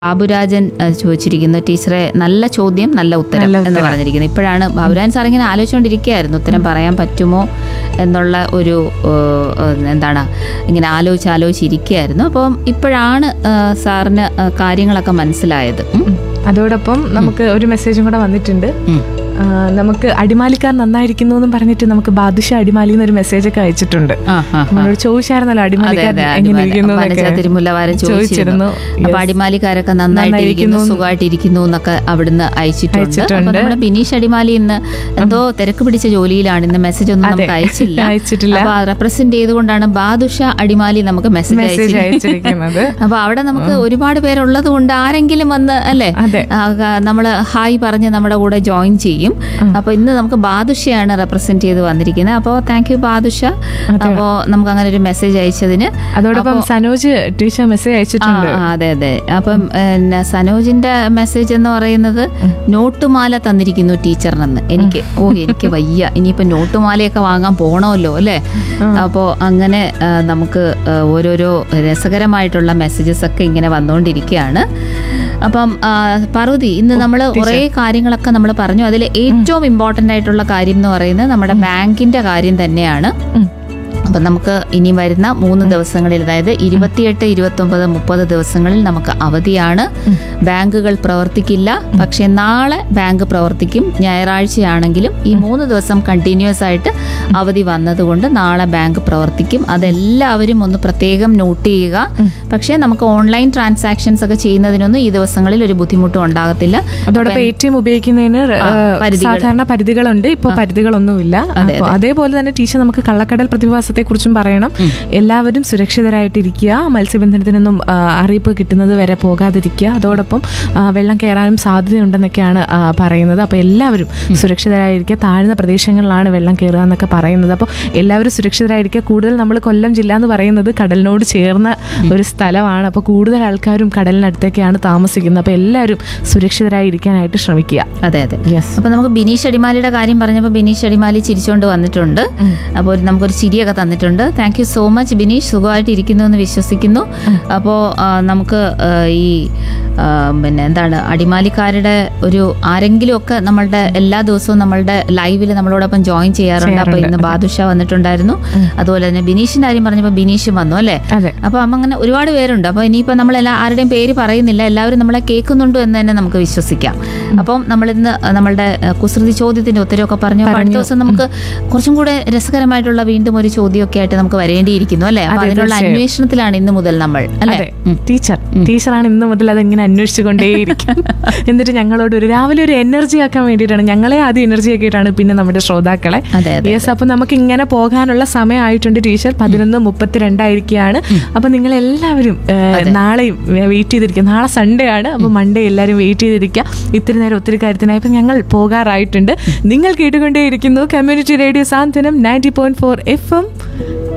ബാബുരാജൻ അഹ് ചോദിച്ചിരിക്കുന്നു ടീച്ചറെ നല്ല ചോദ്യം നല്ല ഉത്തരം നല്ല എന്ന് ഉത്തരം. പറഞ്ഞിരിക്കുന്നു ഇപ്പോഴാണ് ബാബുരാജൻ സാർ ഇങ്ങനെ ആലോചിച്ചുകൊണ്ടിരിക്കുകയായിരുന്നു ഉത്തരം പറയാൻ പറ്റുമോ എന്നുള്ള ഒരു ഏഹ്, ഏഹ്, എന്താണ് ഇങ്ങനെ ആലോചിച്ച് ആലോചിച്ചിരിക്കുകയായിരുന്നു അപ്പം ഇപ്പോഴാണ് ഏഹ്, സാറിന് ഏഹ്, കാര്യങ്ങളൊക്കെ മനസ്സിലായത് ഉം. അതോടൊപ്പം നമുക്ക് ഒരു മെസ്സേജും കൂടെ വന്നിട്ടുണ്ട് ഉം. ആ, നമുക്ക് അടിമാലിക്കാർ നന്നായിരിക്കുന്നു എന്നും പറഞ്ഞിട്ട് നമുക്ക് ബാദുഷ അടിമാലി എന്നൊരു മെസ്സേജ് ഒക്കെ അയച്ചിട്ടുണ്ട് ആ, ആ, ആ. നമ്മളോട് ചോദിച്ചായിരുന്നല്ലോ അതെ അടിമാലിക്കാർ അതെ എങ്ങനെ അടിമാലി- ഇരിക്കുന്നു വനജ എന്നൊക്കെ. തിരുമുല്ലവാരൻ ചോദിച്ചിരുന്നു ചോദിച്ചിരുന്നു അപ്പൊ Yes. അടിമാലിക്കാരൊക്കെ നന്നായിട്ടിരിക്കുന്നു നന്നായിരിക്കുന്നു. സുഖമായിട്ടിരിക്കുന്നു എന്നൊക്കെ അവിടുന്ന് അയച്ചിട്ടുണ്ട് അയച്ചിട്ടുണ്ട്. അപ്പൊ നമ്മുടെ ബിനീഷ് അടിമാലി ഇന്ന് എന്തോ തിരക്ക് പിടിച്ച ജോലിയിലാണ് ഇന്ന് മെസ്സേജ് ഒന്നും അതെ. നമുക്ക് അയച്ചില്ല അയച്ചിട്ടില്ല. അപ്പൊ റെപ്രസെന്റ് ചെയ്തുകൊണ്ടാണ് ബാദുഷ അടിമാലി നമുക്ക് മെസ്സേജ് മെസ്സേജ് അയച്ചത് അയച്ചിരിക്കുന്നത് അപ്പൊ അവിടെ നമുക്ക് ഒരുപാട് പേരുള്ളത് കൊണ്ട് ആരെങ്കിലും വന്ന് അല്ലേ അതെ ആ, ക- നമ്മള് ഹായ് പറഞ്ഞ് നമ്മുടെ കൂടെ ജോയിൻ ചെയ്യും അപ്പൊ ഇന്ന് നമുക്ക് ബാദുഷയാണ് റെപ്രസെന്റ് ചെയ്ത് വന്നിരിക്കുന്നത് അപ്പോൾ താങ്ക് യു ബാദുഷ അപ്പോൾ നമുക്ക് അങ്ങനെ ഒരു മെസ്സേജ് അയച്ചതിന് അതോടൊപ്പം സനോജ് ടീച്ചർ മെസ്സേജ് ആ, അയച്ചിട്ടുണ്ട് ആ, അതെ അതെ അപ്പം പിന്നെ സനോജിന്റെ മെസ്സേജ് എന്ന് പറയുന്നത് നോട്ടുമാല തന്നിരിക്കുന്നു ടീച്ചറിനെന്ന് എനിക്ക് ഓ എനിക്ക് വയ്യ ഇനിയിപ്പോ നോട്ടുമാലയൊക്കെ വാങ്ങാൻ പോണമല്ലോ അല്ലേ അപ്പോൾ അങ്ങനെ ആ, നമുക്ക് ആ, ഓരോരോ രസകരമായിട്ടുള്ള മെസ്സേജസ് ഒക്കെ ഇങ്ങനെ വന്നുകൊണ്ടിരിക്കുകയാണ് അപ്പം ആ, പാർവതി ഇന്ന് നമ്മൾ കുറേ കാര്യങ്ങളൊക്കെ നമ്മൾ പറഞ്ഞു അതിൽ ഏറ്റവും ഇമ്പോർട്ടൻ്റ് ആയിട്ടുള്ള കാര്യം എന്ന് പറയുന്നത് നമ്മുടെ ബാങ്കിന്റെ കാര്യം തന്നെയാണ് ഉം. അപ്പം നമുക്ക് ഇനി വരുന്ന മൂന്ന് ദിവസങ്ങളിൽ അതായത് ഇരുപത്തിയെട്ട് ഇരുപത്തൊമ്പത് മുപ്പത് ദിവസങ്ങളിൽ നമുക്ക് അവധിയാണ് ബാങ്കുകൾ പ്രവർത്തിക്കില്ല പക്ഷെ നാളെ ബാങ്ക് പ്രവർത്തിക്കും ഞായറാഴ്ചയാണെങ്കിലും ഈ മൂന്ന് ദിവസം കണ്ടിന്യൂസ് ആയിട്ട് അവധി വന്നതുകൊണ്ട് നാളെ ബാങ്ക് പ്രവർത്തിക്കും അതെല്ലാവരും ഒന്ന് പ്രത്യേകം നോട്ട് ചെയ്യുക പക്ഷേ നമുക്ക് ഓൺലൈൻ ട്രാൻസാക്ഷൻസ് ഒക്കെ ചെയ്യുന്നതിനൊന്നും ഈ ദിവസങ്ങളിൽ ഒരു ബുദ്ധിമുട്ടും ഉണ്ടാകത്തില്ല അതോടൊപ്പം എ ടി എം ഉപയോഗിക്കുന്നതിന് ആ, പരിധികൾ. സാധാരണ പരിധികളുണ്ട് ഇപ്പൊ പരിധികളൊന്നുമില്ല അതെ, അപ്പൊ അതേപോലെ തന്നെ ടീച്ചർ നമുക്ക് കള്ളക്കടൽ പ്രതിഭാസത്തെ കുറിച്ചും പറയണം എല്ലാവരും സുരക്ഷിതരായിട്ടിരിക്കുക മത്സ്യബന്ധനത്തിനൊന്നും ആ, അറിയിപ്പ് കിട്ടുന്നത് വരെ പോകാതിരിക്കുക അതോടൊപ്പം ആ, വെള്ളം കയറാനും സാധ്യതയുണ്ടെന്നൊക്കെയാണ് ആ, പറയുന്നത് അപ്പോൾ എല്ലാവരും സുരക്ഷിതരായിരിക്കുക താഴ്ന്ന പ്രദേശങ്ങളിലാണ് വെള്ളം കയറുക എന്നൊക്കെ പറയുന്നത് അപ്പോൾ എല്ലാവരും സുരക്ഷിതരായിരിക്കുക കൂടുതൽ നമ്മൾ കൊല്ലം ജില്ല എന്ന് പറയുന്നത് കടലിനോട് ചേർന്ന ഒരു സ്ഥലമാണ് അപ്പോൾ കൂടുതൽ ആൾക്കാരും കടലിനടുത്തേക്കാണ് താമസിക്കുന്നത് അപ്പോൾ എല്ലാവരും സുരക്ഷിതരായിരിക്കാനായിട്ട് ശ്രമിക്കുക അതെ അതെ യെസ് അപ്പൊ നമുക്ക് ബിനീഷ് അടിമാലിയുടെ കാര്യം പറഞ്ഞപ്പോൾ ബിനീഷ് അടിമാലി ചിരിച്ചുകൊണ്ട് വന്നിട്ടുണ്ട് അപ്പോൾ നമുക്കൊരു ചിരിയൊക്കെ തന്നിട്ടുണ്ട് thank you so much Bineesh സുഖമായിട്ട് ഇരിക്കുന്നു എന്ന് വിശ്വസിക്കുന്നു അപ്പോൾ നമുക്ക് ആ, ഈ ആ, പിന്നെ എന്താണ് അടിമാലിക്കാരുടെ ഒരു ആരെങ്കിലും ഒക്കെ നമ്മളുടെ എല്ലാ ദിവസവും നമ്മളുടെ ലൈവിൽ നമ്മളോടൊപ്പം ജോയിൻ ചെയ്യാറുണ്ട് അപ്പോൾ ഇന്ന് ബാദുഷ വന്നിട്ടുണ്ടായിരുന്നു അതുപോലെ തന്നെ ബിനീഷിന്റെ കാര്യം പറഞ്ഞപ്പോൾ ബിനീഷും വന്നു അല്ലേ അതെ അപ്പോൾ അമ്മ അങ്ങനെ ഒരുപാട് പേരുണ്ട് അപ്പോൾ ഇനിയിപ്പോൾ നമ്മൾ എല്ലാ ആരുടെയും പേര് പറയുന്നില്ല എല്ലാവരും നമ്മളെ കേൾക്കുന്നുണ്ട് എന്ന് തന്നെ നമുക്ക് വിശ്വസിക്കാം അപ്പം നമ്മളിന്ന് നമ്മളുടെ അഹ്, കുസൃതി ചോദ്യത്തിന്റെ ഉത്തരവൊക്കെ പറഞ്ഞു അപ്പോൾ അടുത്ത ദിവസം നമുക്ക് കുറച്ചും കൂടെ രസകരമായിട്ടുള്ള വീണ്ടും ഒരു ചോദ്യമൊക്കെ ആയിട്ട് നമുക്ക് വരേണ്ടിയിരിക്കുന്നു അല്ലേ അപ്പോൾ അതെ, അതിനുള്ള തീർച്ചയായും. അന്വേഷണത്തിലാണ് ഇന്ന് മുതൽ നമ്മൾ അല്ലേ അതെ ടീച്ചർ ടീച്ചറാണ് ഇന്ന് മുതൽ അതെങ്ങനെ അന്വേഷിച്ചുകൊണ്ടേയിരിക്കും എന്നിട്ട് ഞങ്ങളോട് ഒരു രാവിലെ ഒരു എനർജി ആക്കാൻ വേണ്ടിയിട്ടാണ് ഞങ്ങളെ ആദ്യം എനർജി ആക്കിയിട്ടാണ് പിന്നെ നമ്മുടെ ശ്രോതാക്കളെ അതെ അതെ യെസ് അപ്പൊ നമുക്ക് ഇങ്ങനെ പോകാനുള്ള സമയമായിട്ടുണ്ട് ടീച്ചർ പതിനൊന്ന് മുപ്പത്തിരണ്ടായിരിക്കുകയാണ് അപ്പൊ നിങ്ങൾ എല്ലാവരും നാളെയും വെയിറ്റ് ചെയ്തിരിക്കുക നാളെ സൺഡേ ആണ് അപ്പൊ മൺഡേ എല്ലാവരും വെയിറ്റ് ചെയ്തിരിക്കുക ഇത്തിരി നേരം ഒത്തിരി കാര്യത്തിനായി അപ്പൊ ഞങ്ങൾ പോകാറായിട്ടുണ്ട് നിങ്ങൾ കേട്ടുകൊണ്ടേയിരിക്കുന്നു community radio Santhwanam ninety point four F M